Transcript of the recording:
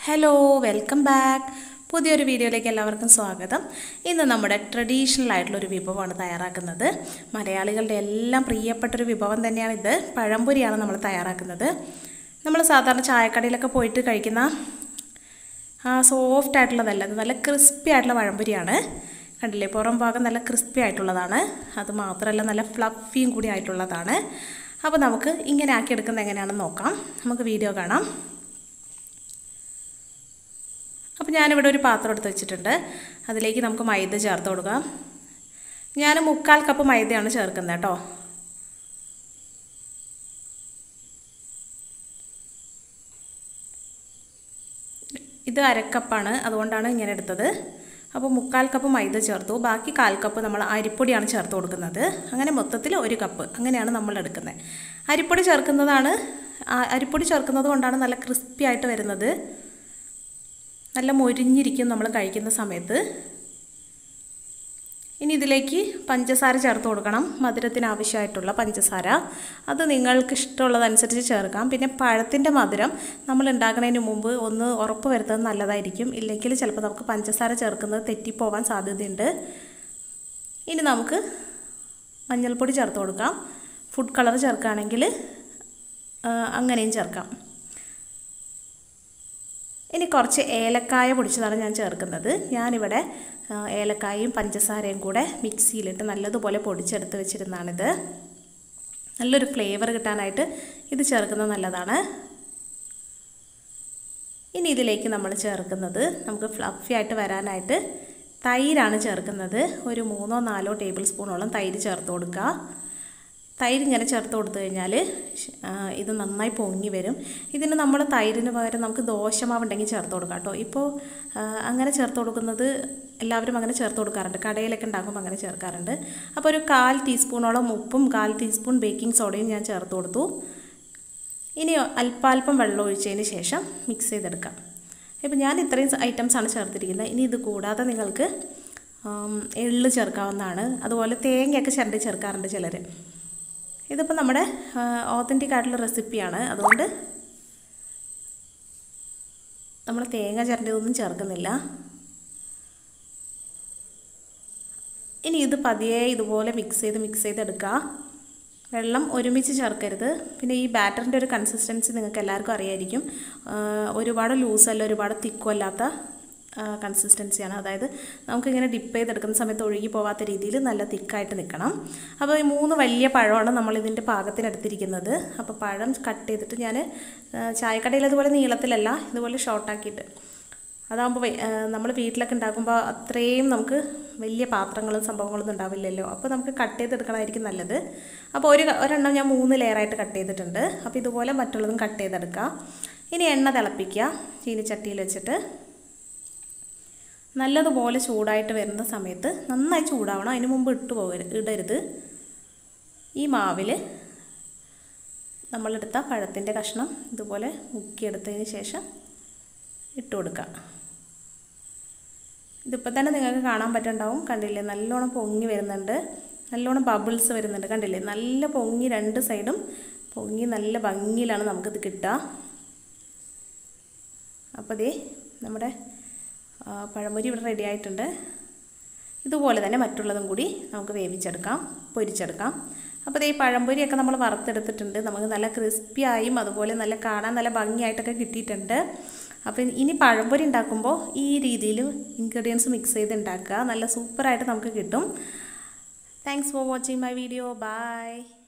hello welcome back പുതിയൊരു വീഡിയോയിലേക്ക് എല്ലാവർക്കും സ്വാഗതം ഇന്ന് നമ്മുടെ ട്രഡീഷണൽ ആയിട്ടുള്ളൊരു വിഭവമാണ് തയ്യാറാക്കുന്നത് മലയാളികളുടെ എല്ലാം പ്രിയപ്പെട്ടൊരു വിഭവം തന്നെയാണ് ഇത് പഴംപൊരിയാണ് നമ്മൾ തയ്യാറാക്കുന്നത് നമ്മൾ സാധാരണ ചായക്കടയിലൊക്കെ പോയിട്ട് കഴിക്കുന്ന ആ സോഫ്റ്റ് ആയിട്ടുള്ളതല്ല ഇത് നല്ല ക്രിസ്പി ആയിട്ടുള്ള പഴംപൊരിയാണ് കണ്ടില്ലേ പുറം ഭാഗം നല്ല ക്രിസ്പി ആയിട്ടുള്ളതാണ് അത് മാത്രമല്ല നല്ല ഫ്ലഫിയും കൂടി ആയിട്ടുള്ളതാണ് അപ്പോൾ നമുക്ക് ഇങ്ങനെ ആക്കിയെടുക്കുന്നത് എങ്ങനെയാണെന്ന് നോക്കാം നമുക്ക് വീഡിയോ കാണാം അപ്പോൾ ഞാനിവിടെ ഒരു പാത്രം എടുത്ത് വെച്ചിട്ടുണ്ട് അതിലേക്ക് നമുക്ക് മൈദ ചേർത്ത് കൊടുക്കാം ഞാൻ മുക്കാൽ കപ്പ് മൈദയാണ് ചേർക്കുന്നത് കേട്ടോ ഇത് അരക്കപ്പാണ് അതുകൊണ്ടാണ് ഇങ്ങനെ എടുത്തത് അപ്പോൾ മുക്കാൽ കപ്പ് മൈദ ചേർത്തു ബാക്കി കാൽ കപ്പ് നമ്മൾ അരിപ്പൊടിയാണ് ചേർത്ത് കൊടുക്കുന്നത് അങ്ങനെ മൊത്തത്തിൽ ഒരു കപ്പ് അങ്ങനെയാണ് നമ്മൾ എടുക്കുന്നത് അരിപ്പൊടി ചേർക്കുന്നതാണ് അരിപ്പൊടി ചേർക്കുന്നത് കൊണ്ടാണ് നല്ല ക്രിസ്പി ആയിട്ട് വരുന്നത് നല്ല മൊരിഞ്ഞിരിക്കും നമ്മൾ കഴിക്കുന്ന സമയത്ത് ഇനി ഇതിലേക്ക് പഞ്ചസാര ചേർത്ത് കൊടുക്കണം മധുരത്തിന് ആവശ്യമായിട്ടുള്ള പഞ്ചസാര അത് നിങ്ങൾക്ക് ഇഷ്ടമുള്ളതനുസരിച്ച് ചേർക്കാം പിന്നെ പഴത്തിൻ്റെ മധുരം നമ്മൾ ഉണ്ടാക്കുന്നതിന് മുമ്പ് ഒന്ന് ഉറപ്പ് വരുത്തുന്നത് നല്ലതായിരിക്കും ഇല്ലെങ്കിൽ ചിലപ്പോൾ നമുക്ക് പഞ്ചസാര ചേർക്കുന്നത് തെറ്റിപ്പോവാൻ സാധ്യതയുണ്ട് ഇനി നമുക്ക് മഞ്ഞൾപ്പൊടി ചേർത്ത് കൊടുക്കാം ഫുഡ് കളർ ചേർക്കുകയാണെങ്കിൽ അങ്ങനെയും ചേർക്കാം ഇനി കുറച്ച് ഏലക്കായ പൊടിച്ചതാണ് ഞാൻ ചേർക്കുന്നത് ഞാനിവിടെ ഏലക്കായയും പഞ്ചസാരയും കൂടെ മിക്സിയിലിട്ട് നല്ലതുപോലെ പൊടിച്ചെടുത്ത് വെച്ചിരുന്നാണിത് നല്ലൊരു ഫ്ലേവർ കിട്ടാനായിട്ട് ഇത് ചേർക്കുന്നത് നല്ലതാണ് ഇനി ഇതിലേക്ക് നമ്മൾ ചേർക്കുന്നത് നമുക്ക് ഫ്ലഫി ആയിട്ട് വരാനായിട്ട് തൈരാണ് ചേർക്കുന്നത് ഒരു മൂന്നോ നാലോ ടേബിൾ സ്പൂണോളം തൈര് ചേർത്ത് കൊടുക്കുക തൈര് ഇങ്ങനെ ചേർത്ത് കൊടുത്തു കഴിഞ്ഞാൽ ഇത് നന്നായി പൊങ്ങി വരും ഇതിന് നമ്മൾ തൈരിന് പകരം നമുക്ക് ദോശമാവുണ്ടെങ്കിൽ ചേർത്ത് കൊടുക്കാം കേട്ടോ ഇപ്പോൾ അങ്ങനെ ചേർത്ത് കൊടുക്കുന്നത് എല്ലാവരും അങ്ങനെ ചേർത്ത് കൊടുക്കാറുണ്ട് കടയിലൊക്കെ ഉണ്ടാക്കുമ്പോൾ അങ്ങനെ ചേർക്കാറുണ്ട് അപ്പോൾ ഒരു കാൽ ടീസ്പൂണോളം ഉപ്പും കാൽ ടീസ്പൂൺ ബേക്കിംഗ് സോഡയും ഞാൻ ചേർത്ത് കൊടുത്തു ഇനി അല്പാൽപ്പം വെള്ളം ഒഴിച്ചതിന് ശേഷം മിക്സ് ചെയ്തെടുക്കാം ഇപ്പോൾ ഞാൻ ഇത്രയും ഐറ്റംസാണ് ചേർത്തിരിക്കുന്നത് ഇനി ഇത് കൂടാതെ നിങ്ങൾക്ക് എള്ള് ചേർക്കാവുന്നതാണ് അതുപോലെ തേങ്ങയൊക്കെ ചിരണ്ടി ചേർക്കാറുണ്ട് ചിലർ ഇതിപ്പോൾ നമ്മുടെ ഓത്തൻറ്റിക് ആയിട്ടുള്ള റെസിപ്പിയാണ് അതുകൊണ്ട് നമ്മൾ തേങ്ങ ചിരണ്ടിയതൊന്നും ചേർക്കുന്നില്ല ഇനി ഇത് പതിയെ ഇതുപോലെ മിക്സ് ചെയ്ത് മിക്സ് ചെയ്തെടുക്കുക വെള്ളം ഒരുമിച്ച് ചേർക്കരുത് പിന്നെ ഈ ബാറ്ററിൻ്റെ ഒരു കൺസിസ്റ്റൻസി നിങ്ങൾക്ക് എല്ലാവർക്കും അറിയായിരിക്കും ഒരുപാട് ലൂസല്ല ഒരുപാട് തിക്കും അല്ലാത്ത കൺസിസ്റ്റൻസിയാണ് അതായത് നമുക്കിങ്ങനെ ഡിപ്പ് ചെയ്തെടുക്കുന്ന സമയത്ത് ഒഴുകി പോകാത്ത രീതിയിൽ നല്ല തിക്കായിട്ട് നിൽക്കണം അപ്പോൾ ഈ മൂന്ന് വലിയ പഴമാണ് നമ്മൾ ഇതിൻ്റെ പാകത്തിനെടുത്തിരിക്കുന്നത് അപ്പോൾ പഴം കട്ട് ചെയ്തിട്ട് ഞാൻ ചായക്കടയിൽ അതുപോലെ നീളത്തിലല്ല ഇതുപോലെ ഷോർട്ടാക്കിയിട്ട് അതാകുമ്പോൾ നമ്മൾ വീട്ടിലൊക്കെ ഉണ്ടാക്കുമ്പോൾ അത്രയും നമുക്ക് വലിയ പാത്രങ്ങളും സംഭവങ്ങളൊന്നും ഉണ്ടാവില്ലല്ലോ അപ്പോൾ നമുക്ക് കട്ട് ചെയ്തെടുക്കണമായിരിക്കും നല്ലത് അപ്പോൾ ഒരു ഒരെണ്ണം ഞാൻ മൂന്ന് ലെയറായിട്ട് കട്ട് ചെയ്തിട്ടുണ്ട് അപ്പോൾ ഇതുപോലെ മറ്റുള്ളതും കട്ട് ചെയ്തെടുക്കുക ഇനി എണ്ണ തിളപ്പിക്കുക ചീനിച്ചട്ടിയിൽ വെച്ചിട്ട് നല്ലതുപോലെ ചൂടായിട്ട് വരുന്ന സമയത്ത് നന്നായി ചൂടാവണം അതിന് മുമ്പ് ഇട്ട് പോകരുത് ഇടരുത് ഈ മാവിൽ നമ്മളെടുത്ത പഴത്തിൻ്റെ കഷ്ണം ഇതുപോലെ മുക്കിയെടുത്തതിന് ശേഷം ഇട്ട് കൊടുക്കുക ഇതിപ്പോൾ തന്നെ നിങ്ങൾക്ക് കാണാൻ പറ്റുന്നുണ്ടാവും കണ്ടില്ലേ നല്ലോണം പൊങ്ങി വരുന്നുണ്ട് നല്ലോണം ബബിൾസ് വരുന്നുണ്ട് കണ്ടില്ലേ നല്ല പൊങ്ങി രണ്ട് സൈഡും പൊങ്ങി നല്ല ഭംഗിയിലാണ് നമുക്കിത് കിട്ടുക അപ്പോൾ ദേ നമ്മുടെ പഴംപൊരി ഇവിടെ റെഡി ആയിട്ടുണ്ട് ഇതുപോലെ തന്നെ മറ്റുള്ളതും കൂടി നമുക്ക് വേവിച്ചെടുക്കാം പൊരിച്ചെടുക്കാം അപ്പോൾ ഈ പഴംപൊരിയൊക്കെ നമ്മൾ വറുത്തെടുത്തിട്ടുണ്ട് നമുക്ക് നല്ല ക്രിസ്പിയായും അതുപോലെ നല്ല കാണാൻ നല്ല ഭംഗിയായിട്ടൊക്കെ കിട്ടിയിട്ടുണ്ട് അപ്പോൾ ഇനി പഴംപൊരി ഉണ്ടാക്കുമ്പോൾ ഈ രീതിയിൽ ഇൻഗ്രീഡിയൻസ് മിക്സ് ചെയ്ത് ഉണ്ടാക്കുക നല്ല സൂപ്പറായിട്ട് നമുക്ക് കിട്ടും thanks for watching my video by